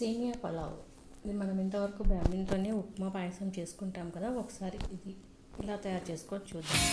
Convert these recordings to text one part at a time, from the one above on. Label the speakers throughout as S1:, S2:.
S1: సేమియా పలావ్ ఇది మనం ఇంతవరకు బ్యామిన్తోనే ఉప్మా పాయసం చేసుకుంటాం కదా ఒకసారి ఇది ఇలా తయారు చేసుకొని చూద్దాం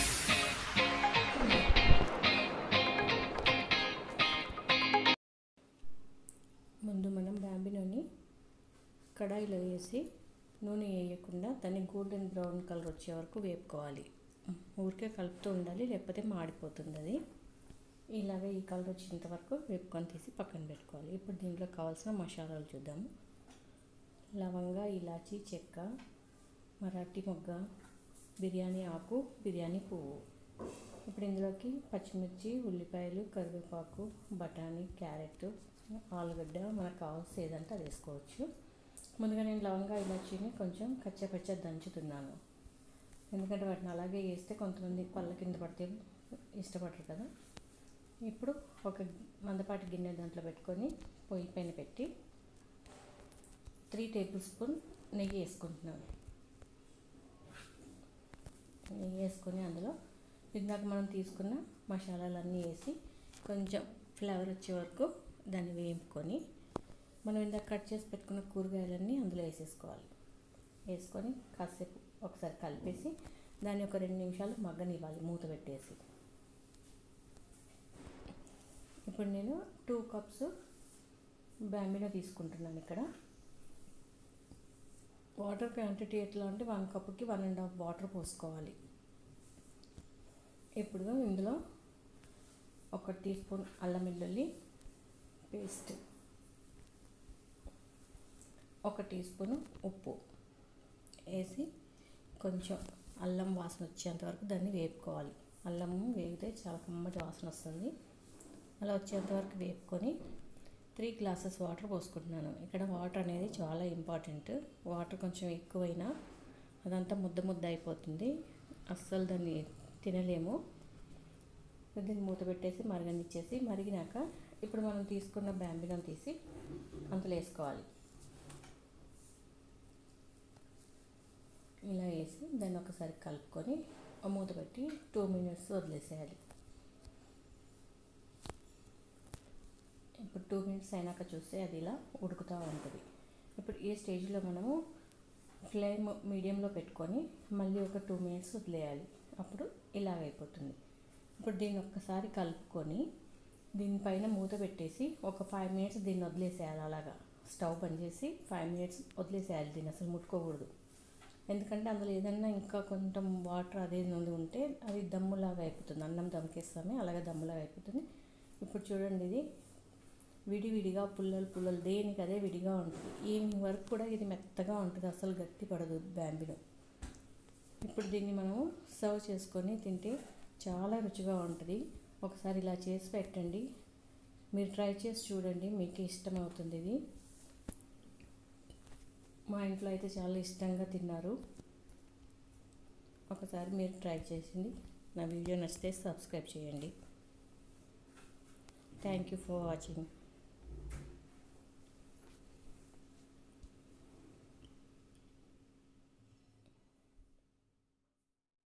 S1: ముందు మనం బ్యాంబినోని కడాయిలో వేసి నూనె వేయకుండా దాన్ని గోల్డెన్ బ్రౌన్ కలర్ వచ్చే వరకు వేపుకోవాలి ఊరికే కలుపుతూ ఉండాలి లేకపోతే మాడిపోతుంది అది ఇలాగే ఈ కలర్ వచ్చేంత వరకు వేపుకొని తీసి పక్కన పెట్టుకోవాలి ఇప్పుడు దీంట్లో కావాల్సిన మసాలాలు చూద్దాము లవంగ ఇలాచి చెక్క మరాఠీ మొగ్గ బిర్యానీ ఆకు బిర్యానీ పువ్వు ఇప్పుడు ఇందులోకి పచ్చిమిర్చి ఉల్లిపాయలు కరివేపాకు బఠానీ క్యారెట్ ఆలుగడ్డ మనకు కావాల్సి ఏదంటే అది వేసుకోవచ్చు ముందుగా నేను లవంగా ఇలాచీని కొంచెం కచ్చపచ్చ దంచుతున్నాను ఎందుకంటే వాటిని అలాగే వేస్తే కొంతమంది పళ్ళ కింద పడితే ఇష్టపడరు కదా ఇప్పుడు ఒక మందపాటి గిన్నె దాంట్లో పెట్టుకొని పొయ్యి పైన పెట్టి త్రీ టేబుల్ స్పూన్ నెయ్యి వేసుకుంటున్నాను నెయ్యి వేసుకొని అందులో ఇందాక మనం తీసుకున్న మసాలాలన్నీ వేసి కొంచెం ఫ్లేవర్ వచ్చే వరకు దాన్ని వేపుకొని మనం ఇందాక కట్ చేసి పెట్టుకున్న కూరగాయలన్నీ అందులో వేసేసుకోవాలి వేసుకొని కాసేపు ఒకసారి కలిపేసి దాన్ని ఒక రెండు నిమిషాలు మగ్గనివ్వాలి మూత పెట్టేసి ఇప్పుడు నేను టూ కప్స్ బ్యాంబినో తీసుకుంటున్నాను ఇక్కడ వాటర్ క్వాంటిటీ ఎట్లా అంటే వన్ కప్కి వన్ అండ్ హాఫ్ వాటర్ పోసుకోవాలి ఇప్పుడు ఇందులో ఒక టీ స్పూన్ అల్లం వెల్లుల్లి పేస్ట్ ఒక టీ స్పూన్ ఉప్పు వేసి కొంచెం అల్లం వాసన వచ్చేంత వరకు దాన్ని వేపుకోవాలి అల్లం వేగితే చాలా కమ్మటి వాసన వస్తుంది అలా వచ్చేంత వరకు వేపుకొని త్రీ గ్లాసెస్ వాటర్ పోసుకుంటున్నాను ఇక్కడ వాటర్ అనేది చాలా ఇంపార్టెంట్ వాటర్ కొంచెం ఎక్కువైనా అదంతా ముద్ద ముద్ద అయిపోతుంది అస్సలు దాన్ని తినలేము దీన్ని మూత పెట్టేసి మరగనిచ్చేసి మరిగినాక ఇప్పుడు మనం తీసుకున్న బ్యాంబినం తీసి అందులో వేసుకోవాలి ఇలా వేసి దాన్ని ఒకసారి కలుపుకొని మూత పెట్టి టూ మినిట్స్ వదిలేసేయాలి ఇప్పుడు టూ మినిట్స్ అయినాక చూస్తే అది ఇలా ఉడుకుతూ ఉంటుంది ఇప్పుడు ఈ స్టేజ్లో మనము ఫ్లేమ్ మీడియంలో పెట్టుకొని మళ్ళీ ఒక టూ మినిట్స్ వదిలేయాలి అప్పుడు ఇలాగైపోతుంది ఇప్పుడు దీన్ని ఒక్కసారి కలుపుకొని దీనిపైన మూత పెట్టేసి ఒక ఫైవ్ మినిట్స్ దీన్ని వదిలేసేయాలి అలాగా స్టవ్ బంద్ చేసి ఫైవ్ మినిట్స్ వదిలేసేయాలి దీన్ని అసలు ముట్టుకోకూడదు ఎందుకంటే అందులో ఏదన్నా ఇంకా కొంచెం వాటర్ అదే నుండి ఉంటే అది దమ్ములాగా అయిపోతుంది అన్నం దమ్కేస్తామే అలాగే దమ్ములాగా అయిపోతుంది ఇప్పుడు చూడండి ఇది విడివిడిగా పుల్లలు పుల్లలు దేనికి అదే విడిగా ఉంటుంది ఈవినింగ్ వరకు కూడా ఇది మెత్తగా ఉంటుంది అసలు గట్టి పడదు బ్యాంబిలో ఇప్పుడు దీన్ని మనము సర్వ్ చేసుకొని తింటే చాలా రుచిగా ఉంటుంది ఒకసారి ఇలా చేసి పెట్టండి మీరు ట్రై చేసి చూడండి మీకు ఇష్టమవుతుంది ఇది మా ఇంట్లో అయితే చాలా ఇష్టంగా తిన్నారు ఒకసారి మీరు ట్రై చేసింది నా వీడియో నచ్చితే సబ్స్క్రైబ్ చేయండి థ్యాంక్ యూ ఫర్ వాచింగ్